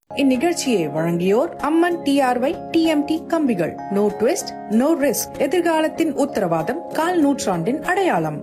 இந்நிகழ்ச்சியை வழங்கியோர் Amman T R Y TMT கம்பிகள் நோ ட்விஸ்ட் நோ ரிஸ்க் எதிர்காலத்தின் உத்தரவாதம் கால் நூற்றாண்டின் அடையாளம்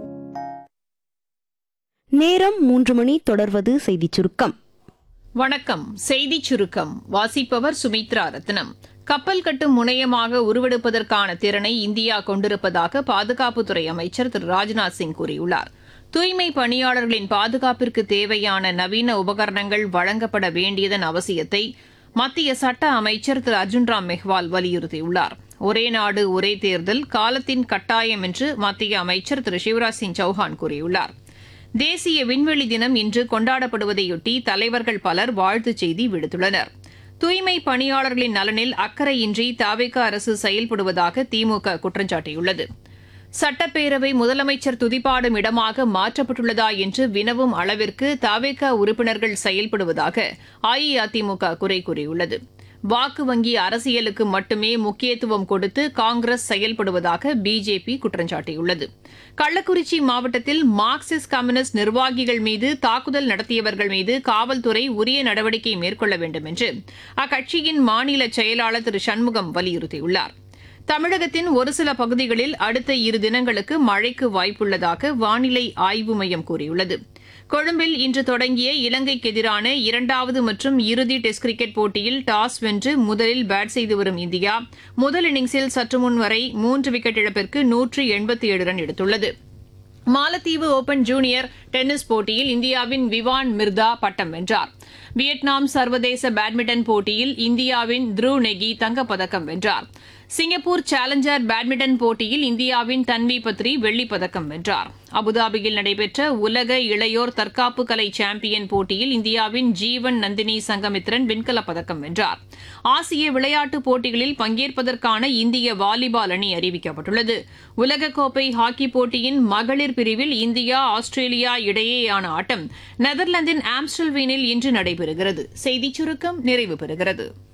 நேரம் மூன்று மணி தொடர்வது செய்திச் சுருக்கம் வணக்கம் செய்தி சுருக்கம் வாசிப்பவர் சுமித்ரா ரத்னம் கப்பல் கட்டும் முனையமாக உருவெடுப்பதற்கான திறனை இந்தியா கொண்டிருப்பதாக பாதுகாப்புத்துறை அமைச்சர் திரு ராஜ்நாத் சிங் கூறியுள்ளார் தூய்மை பணியாளர்களின் பாதுகாப்பிற்கு தேவையான நவீன உபகரணங்கள் வழங்கப்பட வேண்டியதன் அவசியத்தை மத்திய சட்ட அமைச்சர் திரு அர்ஜுன் ராம் மெஹ்வால் வலியுறுத்தியுள்ளார் ஒரே நாடு ஒரே தேர்தல் காலத்தின் கட்டாயம் என்று மத்திய அமைச்சர் திரு சிவராஜ் சிங் சௌஹான் கூறியுள்ளார் தேசிய விண்வெளி தினம் இன்று கொண்டாடப்படுவதையொட்டி தலைவர்கள் பலர் வாழ்த்துச் செய்தி விடுத்துள்ளனர் தூய்மை பணியாளர்களின் நலனில் அக்கறையின்றி தாவேக அரசு செயல்படுவதாக திமுக குற்றம் சாட்டியுள்ளது சட்டப்பேரவை முதலமைச்சர் துதிப்பாடும் இடமாக மாற்றப்பட்டுள்ளதா என்று வினவும் அளவிற்கு தாவேக உறுப்பினர்கள் செயல்படுவதாக அஇஅதிமுக குறை கூறியுள்ளது வாக்கு வங்கி அரசியலுக்கு மட்டுமே முக்கியத்துவம் கொடுத்து காங்கிரஸ் செயல்படுவதாக பிஜேபி குற்றம் சாட்டியுள்ளது கள்ளக்குறிச்சி மாவட்டத்தில் மார்க்சிஸ்ட் கம்யூனிஸ்ட் நிர்வாகிகள் மீது தாக்குதல் நடத்தியவர்கள் மீது காவல்துறை உரிய நடவடிக்கை மேற்கொள்ள வேண்டும் என்று அக்கட்சியின் மாநில செயலாளர் திரு சண்முகம் வலியுறுத்தியுள்ளார் தமிழகத்தின் ஒரு சில பகுதிகளில் அடுத்த இரு தினங்களுக்கு மழைக்கு வாய்ப்புள்ளதாக வானிலை ஆய்வு மையம் கூறியுள்ளது கொழும்பில் இன்று தொடங்கிய இலங்கைக்கு எதிரான இரண்டாவது மற்றும் இறுதி டெஸ்ட் கிரிக்கெட் போட்டியில் டாஸ் வென்று முதலில் பேட் செய்து வரும் இந்தியா முதல் இன்னிங்ஸில் சற்று முன் வரை மூன்று விக்கெட் இழப்பிற்கு நூற்று எண்பத்தி ஏழு ரன் எடுத்துள்ளது மாலத்தீவு ஓபன் ஜூனியர் டென்னிஸ் போட்டியில் இந்தியாவின் விவான் மிர்தா பட்டம் வென்றார் வியட்நாம் சர்வதேச பேட்மிண்டன் போட்டியில் இந்தியாவின் த்ருவ் நெகி தங்கப்பதக்கம் வென்றார் சிங்கப்பூர் சேலஞ்சர் பேட்மிண்டன் போட்டியில் இந்தியாவின் தன்வி பத்ரி வெள்ளிப் பதக்கம் வென்றார் அபுதாபியில் நடைபெற்ற உலக இளையோர் தற்காப்பு கலை சாம்பியன் போட்டியில் இந்தியாவின் ஜீவன் நந்தினி சங்கமித்ரன் வெண்கலப் பதக்கம் வென்றார் ஆசிய விளையாட்டுப் போட்டிகளில் பங்கேற்பதற்கான இந்திய வாலிபால் அணி அறிவிக்கப்பட்டுள்ளது உலகக்கோப்பை ஹாக்கி போட்டியின் மகளிர் பிரிவில் இந்தியா ஆஸ்திரேலியா இடையேயான ஆட்டம் நெதர்லாந்தின் ஆம்ஸ்டல்வீனில் இன்று நடைபெறுகிறது செய்திச் சுருக்கம் நிறைவு பெறுகிறது